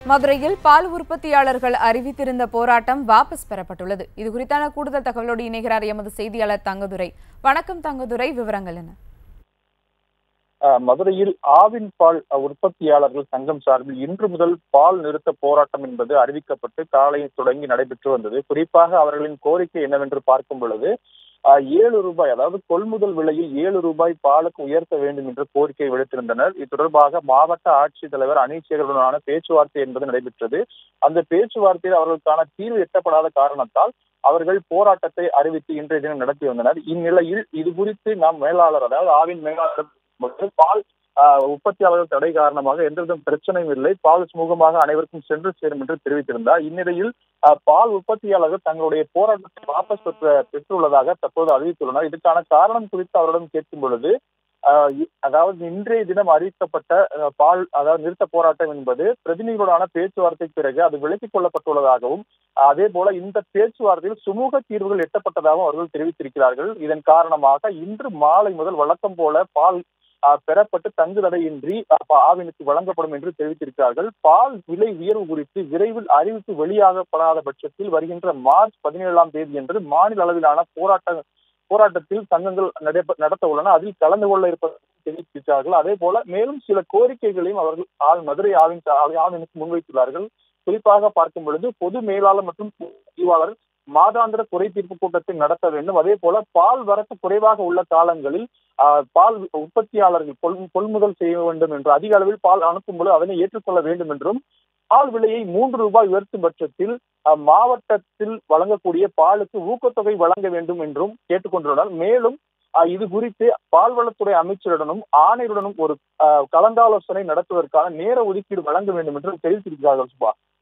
மதுரையில் பால் உற்பத்தியாளர்கள் அறிவித்திருந்த போராட்டம் வாபஸ் பெறப்பட்டுள்ளது இது குறித்தான கூடுதல் தகவலோடு இணைகிறார் எமது செய்தியாளர் தங்கதுரை வணக்கம் தங்கதுரை விவரங்கள் என்ன அஹ், மதுரையில் ஆவின் பால் உற்பத்தியாளர்கள் சங்கம் சார்பில் இன்று முதல் பால் நிறுத்த போராட்டம் என்பது அறிவிக்கப்பட்டு காலை தொடங்கி நடைபெற்று வந்தது குறிப்பாக அவர்களின் கோரிக்கை என்னவென்று பார்க்கும் பொழுது அஹ், ஏழு ரூபாய் அதாவது கொள்முதல் விலையில் ஏழு ரூபாய் பாலுக்கு உயர்த்த வேண்டும் என்று கோரிக்கை விடுத்திருந்தனர் இது தொடர்பாக மாவட்ட ஆட்சித்தலைவர் அனீச்சேகருடனான பேச்சுவார்த்தை என்பது நடைபெற்றது அந்த பேச்சுவார்த்தையில் அவர்களுக்கான தீர்வு எட்டப்படாத காரணத்தால் அவர்கள் போராட்டத்தை அறிவித்து இன்றைய தினம் நடத்தி வந்தனர் இந்நிலையில் இது குறித்து நாம் மேலாளர் அதாவது ஆவின் மேலாளர் மற்றும் பால் ஆஹ், உற்பத்தியாளர்கள் தடை காரணமாக எந்தவித பிரச்சனையும் இல்லை பால் சுமூகமாக அனைவருக்கும் சென்று சேரும் என்று தெரிவித்திருந்தார் இந்நிலையில் ஆஹ், பால் உற்பத்தியாளர்கள் தங்களுடைய போராட்டத்தை வாபஸ் பெற்ற பெற்றுள்ளதாக தற்போது அறிவித்துள்ளனர் இதுக்கான காரணம் குறித்து அவரிடம் கேட்கும் பொழுது ஆஹ், இ- அதாவது இன்றைய தினம் அறிவிக்கப்பட்ட ஆஹ், பால் அதாவது நிறுத்த போராட்டம் என்பது பிரதிநிதிகளுடான பேச்சுவார்த்தைக்கு பிறகு அது விலக்கிக் கொள்ளப்பட்டுள்ளதாகவும் அதே போல இந்த பேச்சுவார்த்தையில் சுமூக தீர்வுகள் எட்டப்பட்டதாகவும் அவர்கள் தெரிவித்திருக்கிறார்கள் இதன் காரணமாக இன்று மாலை முதல் வழக்கம் போல பால் ஆஹ், பெறப்பட்டு தங்கு தடையின்றி ஆஹ், ஆவினுக்கு வழங்கப்படும் என்று தெரிவித்திருக்கிறார்கள் பால் விலை உயர்வு குறித்து விரைவில் அறிவிப்பு வெளியாகப்படாத பட்சத்தில் வருகின்ற மார்ச் பதினேழாம் தேதி என்று மாநில அளவிலான போராட்ட போராட்டத்தில் சங்கங்கள் நடைபெ- நடத்த உள்ளன அதில் கலந்து கொள்ள இருப்பதாக தெரிவித்திருக்கிறார்கள் அதே போல மேலும் சில கோரிக்கைகளையும் அவர்கள் ஆள் மதுரை ஆவின் ஆவினுக்கு முன்வைத்துள்ளார்கள் குறிப்பாக பார்க்கும் பொழுது பொது மேலாளர் மற்றும் பதிவாளர் மாதாந்திர குறை தீர்ப்பு கூட்டத்தை நடத்த வேண்டும் அதே போல பால் வரத்து குறைவாக உள்ள காலங்களில் ஆஹ், பால் உற்பத்தியாளர்கள் கொள் கொள்முதல் செய்ய வேண்டும் என்று அதிக அளவில் பால் அனுப்பும் பொழுது அதனை ஏற்றுக்கொள்ள வேண்டும் என்றும் பால் விலையை மூன்று ரூபாய் உயர்த்தும் பட்சத்தில் ஆஹ், மாவட்டத்தில் வழங்கக்கூடிய பாலுக்கு ஊக்கத்தொகை வழங்க வேண்டும் என்றும் கேட்டுக்கொண்டுள்ளனர் மேலும் ஆஹ், இது குறித்து பால்வளத்துறை அமைச்சருடனும் ஆணையருடனும் ஒரு ஆஹ், கலந்தாலோசனை நடத்துவதற்கான நேர ஒதுக்கீடு வழங்க வேண்டும் என்று தெரிவித்திருக்கிறார்கள் சுபா